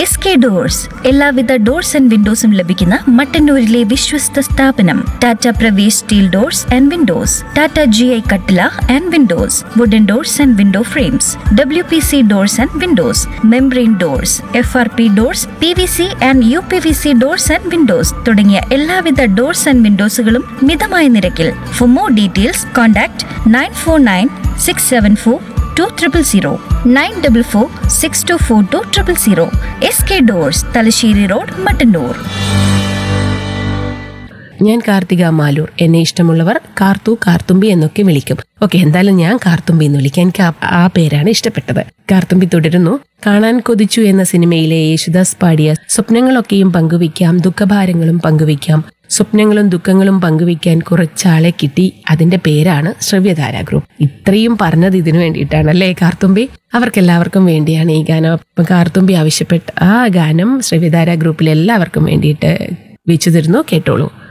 S K doors എല്ലാവിധ doors and വിൻഡോസും ലഭിക്കുന്ന മട്ടന്നൂരിലെ വിശ്വസ്ത സ്ഥാപനം Tata Pravesh steel doors and windows Tata G I കട്ടില and windows wooden doors and window frames W P C doors and windows membrane doors F R P doors P V C and U P V C doors and windows തുടങ്ങിയ എല്ലാവിധ doors and വിൻഡോസുകളും മിതമായ നിരക്കിൽ for more details contact nine four nine six seven four two triple zero nine double four six two four two triple zero S K doors Thalassery road Mattannur ഞാൻ കാർത്തിക മാലൂർ എന്നെ ഇഷ്ടമുള്ളവർ കാർത്തു കാർത്തുമ്പി എന്നൊക്കെ വിളിക്കും ഓക്കെ എന്തായാലും ഞാൻ കാർത്തുമ്പി എന്ന് വിളിക്കാം എനിക്ക് ആ- ആ പേരാണ് ഇഷ്ടപ്പെട്ടത് കാർത്തുമ്പി തുടരുന്നു കാണാൻ കൊതിച്ചു എന്ന സിനിമയിലെ യേശുദാസ് പാടിയ സ്വപ്നങ്ങളൊക്കെയും പങ്കുവയ്ക്കാം ദുഃഖഭാരങ്ങളും പങ്കുവയ്ക്കാം സ്വപ്നങ്ങളും ദുഃഖങ്ങളും പങ്കുവയ്ക്കാൻ കുറച്ചാളെ കിട്ടി അതിന്റെ പേരാണ് ശ്രവ്യധാര ഗ്രൂപ്പ് ഇത്രയും പറഞ്ഞത് ഇതിനു വേണ്ടിയിട്ടാണല്ലേ കാർത്തുമ്പി അവർക്കെല്ലാവർക്കും വേണ്ടിയാണ് ഈ ഗാനം അപ്പം കാർത്തുമ്പി ആവശ്യപ്പെട്ട ആ ഗാനം ശ്രവ്യധാര ഗ്രൂപ്പിൽ എല്ലാവർക്കും വേണ്ടിയിട്ട് വെച്ചു തരുന്നു കേട്ടോളൂ